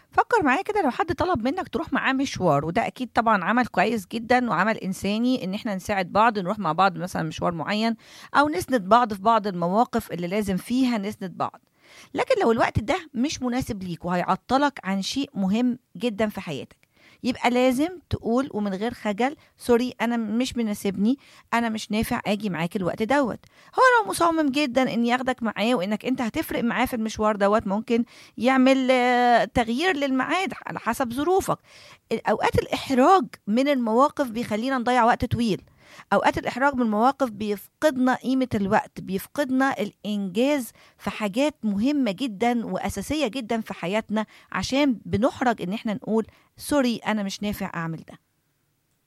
فكر معايا كده لو حد طلب منك تروح معاه مشوار وده اكيد طبعا عمل كويس جدا وعمل انساني ان احنا نساعد بعض نروح مع بعض مثلا مشوار معين او نسند بعض في بعض المواقف اللي لازم فيها نسند بعض لكن لو الوقت ده مش مناسب ليك وهيعطلك عن شيء مهم جدا في حياتك يبقى لازم تقول ومن غير خجل سوري انا مش مناسبني انا مش نافع اجي معاك الوقت دوت هو لو مصمم جدا ان ياخدك معاه وانك انت هتفرق معاه في المشوار دوت ممكن يعمل آه، تغيير للميعاد على حسب ظروفك اوقات الاحراج من المواقف بيخلينا نضيع وقت طويل اوقات الاحراج من المواقف بيفقدنا قيمه الوقت بيفقدنا الانجاز في حاجات مهمه جدا واساسيه جدا في حياتنا عشان بنحرج ان احنا نقول سوري انا مش نافع اعمل ده